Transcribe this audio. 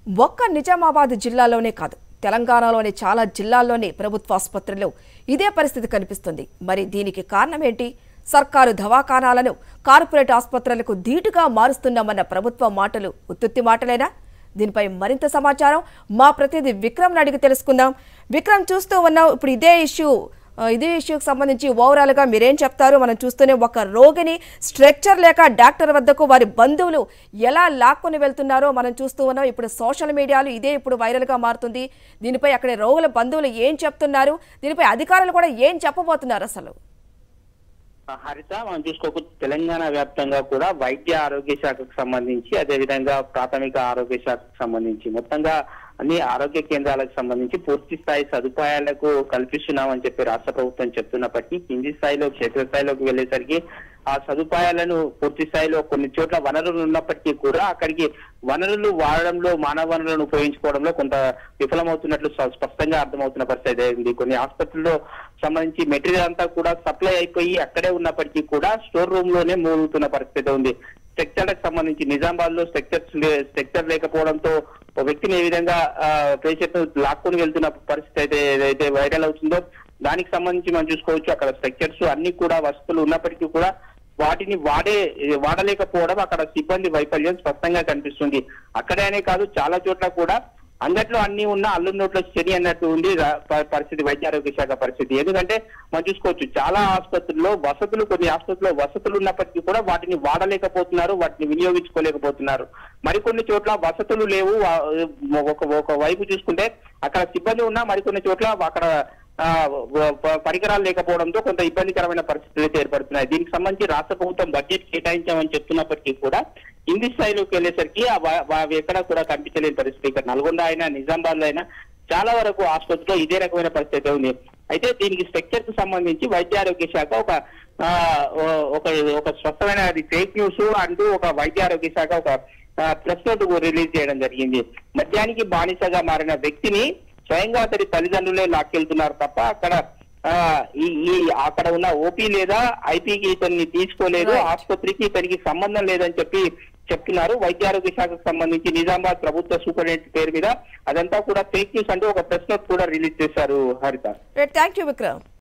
ఒక్క నిజామాబాద్ జిల్లాలోనే కాదు తెలంగాణలోని చాలా జిల్లాల్లోని ప్రభుత్వ ఆసుపత్రుల్లో ఇదే పరిస్థితి కనిపిస్తుంది మరి దీనికి కారణం ఏంటి సర్కారు దవాఖానాలను కార్పొరేట్ ఆసుపత్రులకు ధీటుగా మారుస్తున్నామన్న ప్రభుత్వ మాటలు ఉత్తుత్తి మాటలేనా దీనిపై మరింత సమాచారం మా ప్రతినిధి విక్రమ్ అడిగి తెలుసుకుందాం విక్రమ్ చూస్తూ ఉన్నాం ఇప్పుడు ఇదే ఇష్యూ ఆ, ఇదే ఇష్యూకి సంబంధించి ఓవరాల్ గా మీరేం చెప్తారు మనం చూస్తూనే ఒక రోగిని స్ట్రక్చర్ లేక డాక్టర్ వద్దకు వారి బంధువులు ఎలా లాక్కొని వెళ్తున్నారో మనం చూస్తూ ఉన్నాం ఇప్పుడు సోషల్ మీడియాలో ఇదే ఇప్పుడు వైరల్ గా మారుతుంది దీనిపై అక్కడ రోగుల బంధువులు ఏం చెప్తున్నారు దీనిపై అధికారులు కూడా ఏం చెప్పబోతున్నారు అసలు హరిత మనం చూసుకోవచ్చు తెలంగాణ వ్యాప్తంగా కూడా వైద్య ఆరోగ్య శాఖకు సంబంధించి అదేవిధంగా ప్రాథమిక ఆరోగ్య శాఖకు సంబంధించి మొత్తంగా అన్ని ఆరోగ్య కేంద్రాలకు సంబంధించి పూర్తి స్థాయి సదుపాయాలకు కల్పిస్తున్నామని చెప్పి రాష్ట్ర ప్రభుత్వం చెప్తున్నప్పటికీ కింది స్థాయిలో క్షేత్ర స్థాయిలోకి వెళ్ళేసరికి ఆ సదుపాయాలను పూర్తి స్థాయిలో కొన్ని చోట్ల వనరులు ఉన్నప్పటికీ కూడా అక్కడికి వనరులు వాడడంలో మానవ వనరులను ఉపయోగించుకోవడంలో కొంత విఫలమవుతున్నట్లు స్ప- స్పష్టంగా అర్థమవుతున్న పరిస్థితి ఉంది కొన్ని ఆసుపత్రుల్లో సంబంధించి మెటీరియల్ అంతా కూడా సప్లై అయిపోయి అక్కడే ఉన్నప్పటికీ కూడా స్టోర్ రూమ్ లోనే మూలుగుతున్న పరిస్థితి ఉంది స్ట్రక్చర్లకు సంబంధించి నిజామాబాద్ లో స్ట్రక్చర్స్ స్ట్రక్చర్ లేకపోవడంతో ఒక వ్యక్తిని ఏ విధంగా పేషెంట్ లాక్కొని వెళ్తున్న పరిస్థితి అయితే ఏదైతే వైరల్ అవుతుందో దానికి సంబంధించి మనం చూసుకోవచ్చు అక్కడ స్ట్రక్చర్స్ అన్ని కూడా వసతులు ఉన్నప్పటికీ కూడా వాటిని వాడే వాడలేకపోవడం అక్కడ సిబ్బంది వైఫల్యం స్పష్టంగా కనిపిస్తుంది అక్కడే అనే కాదు చాలా చోట్ల కూడా అంగట్లో అన్ని ఉన్న అల్లు నోట్లో శని అన్నట్టు ఉంది రా- ప- పరిస్థితి వైద్య ఆరోగ్య శాఖ పరిస్థితి ఎందుకంటే మనం చూసుకోవచ్చు చాలా ఆసుపత్రుల్లో వసతులు కొన్ని ఆసుపత్రుల్లో వసతులు ఉన్నప్పటికీ కూడా వాటిని వాడలేకపోతున్నారు వాటిని వినియోగించుకోలేకపోతున్నారు మరికొన్ని చోట్ల వసతులు లేవు వా- ఒక ఒక వైపు చూసుకుంటే అక్కడ సిబ్బంది ఉన్నా మరికొన్ని చోట్ల అక్కడ ఆ, వ- ప- పరికరాలు లేకపోవడంతో కొంత ఇబ్బందికరమైన పరిస్థితులు అయితే ఏర్పడుతున్నాయి దీనికి సంబంధించి రాష్ట్ర ప్రభుత్వం బడ్జెట్ కేటాయించామని చెప్తున్నప్పటికీ కూడా కింది స్థాయిలోకి వెళ్ళేసరికి ఆ వా- వా- అవి ఎక్కడా కూడా కనిపించలేని పరిస్థితి ఇక్కడ నల్గొండ అయినా నిజామాబాద్ లో అయినా చాలా వరకు ఆసుపత్రిలో ఇదే రకమైన పరిస్థితి ఉంది అయితే దీనికి స్ట్రక్చర్ కు సంబంధించి వైద్య ఆరోగ్య శాఖ ఒక ఆ, ఓ- ఒక ఒక స్పష్టమైన అది ఫేక్ న్యూస్ అంటూ ఒక వైద్య ఆరోగ్య శాఖ ఒక ప్రెస్ నోట్ రిలీజ్ చేయడం జరిగింది మద్యానికి బానిసగా మారిన వ్యక్తిని స్వయంగా అతడి తల్లిదండ్రులే లాక్కెళ్తున్నారు తప్ప అక్కడ ఆ, ఈ ఈ అక్కడ ఉన్న ఓపీ లేదా ఐపీకి ఇతన్ని తీసుకోలేదు Right. ఆసుపత్రికి ఇతనికి సంబంధం లేదని చెప్పి చెప్తున్నారు వైద్య ఆరోగ్య శాఖకు సంబంధించి నిజామాబాద్ ప్రభుత్వ సూపరింటెండెంట్ పేరు మీద అదంతా కూడా ఫేక్ న్యూస్ అంటూ ఒక ప్రెస్ నోట్ కూడా రిలీజ్ చేశారు హరిత థ్యాంక్ యూ విక్రమ్